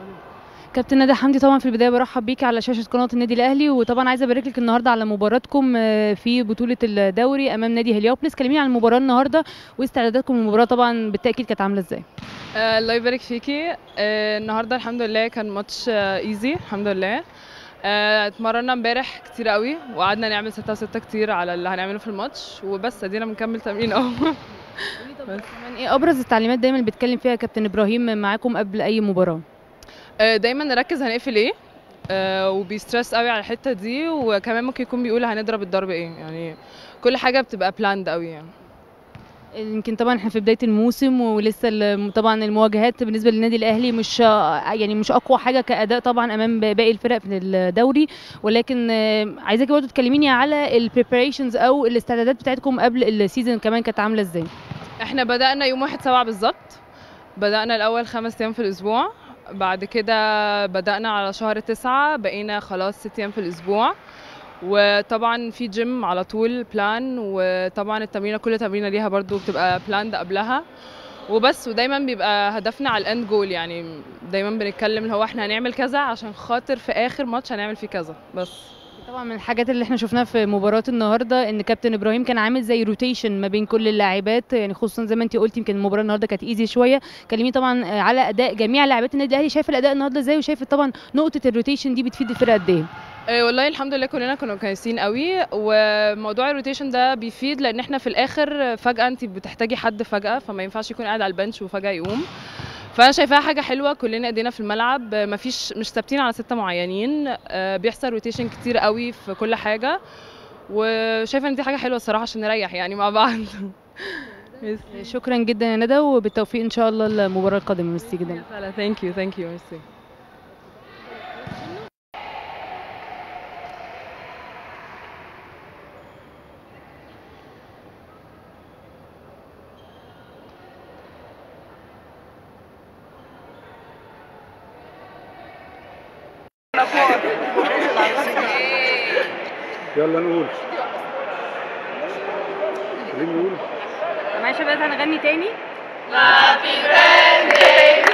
كابتن ندى حمدي طبعا في البدايه برحب بيكي على شاشه قناه النادي الاهلي وطبعا عايزه ابارك لك النهارده على مباراتكم آه، في بطوله الدوري امام نادي هليوبلس كلميني عن المباراه النهارده واستعداداتكم للمباراه طبعا بالتاكيد كانت عامله ازاي آه، الله يبارك فيكي آه، النهارده الحمد لله كان ماتش ايزي الحمد لله آه، اتمرنا امبارح كتير قوي وقعدنا نعمل ستة وستة كتير على اللي هنعمله في الماتش وبس ادينا بنكمل تمرين اهو بس كمان ايه ابرز التعليمات دايما اللي بيتكلم فيها كابتن ابراهيم معاكم قبل اي مباراه آه، دايما نركز هنقفل ايه آه، وبيسترس قوي على الحته دي وكمان ممكن يكون بيقول هنضرب الضرب ايه يعني كل حاجه بتبقى بلاند قوي يعني يمكن طبعا احنا في بدايه الموسم ولسه ال- طبعا المواجهات بالنسبه للنادي الاهلي مش يعني مش اقوى حاجه كاداء طبعا امام باقي الفرق في الدوري ولكن آه، عايزاكي برضه تكلميني على البريبريشنز او الاستعدادات بتاعتكم قبل السيزون كمان كانت عامله ازاي احنا بدأنا يوم واحد سبعة بالظبط بدأنا الأول خمس أيام في الأسبوع بعد كده بدأنا على شهر تسعة بقينا خلاص ست أيام في الأسبوع وطبعا في جيم على طول بلان وطبعا التمرينة كل تمرينة ليها برضو بتبقى بلاند قبلها وبس ودايما بيبقى هدفنا على الاند جول يعني دايما بنتكلم اللي هو احنا هنعمل كذا عشان خاطر في اخر ماتش هنعمل فيه كذا بس طبعا من الحاجات اللي احنا شفناها في مباراه النهارده ان كابتن ابراهيم كان عامل زي روتيشن ما بين كل اللاعبات يعني خصوصا زي ما انت قلتي يمكن المباراه النهارده كانت ايزي شويه كلميني طبعا على اداء جميع لاعبات النادي الاهلي شايف الاداء النهارده ازاي وشايف طبعا نقطه الروتيشن دي بتفيد الفرقه قد ايه آه، والله الحمد لله كلنا كنا كويسين قوي وموضوع الروتيشن ده بيفيد لان احنا في الاخر فجاه انت بتحتاجي حد فجاه فما ينفعش يكون قاعد على البنش وفجاه يقوم فانا شايفاها حاجه حلوه كلنا ايدينا في الملعب آه، مفيش مش ثابتين على سته معينين آه، بيحصل روتيشن كتير قوي في كل حاجه وشايفه ان دي حاجه حلوه الصراحه عشان نريح يعني مع بعض شكرا جدا يا ندى وبالتوفيق ان شاء الله المباراه القادمه ميرسي جدا ثانك يو ثانك يو ميرسي يلا نقول خلينا نقول معلش يا شباب هنغني تاني Happy birthday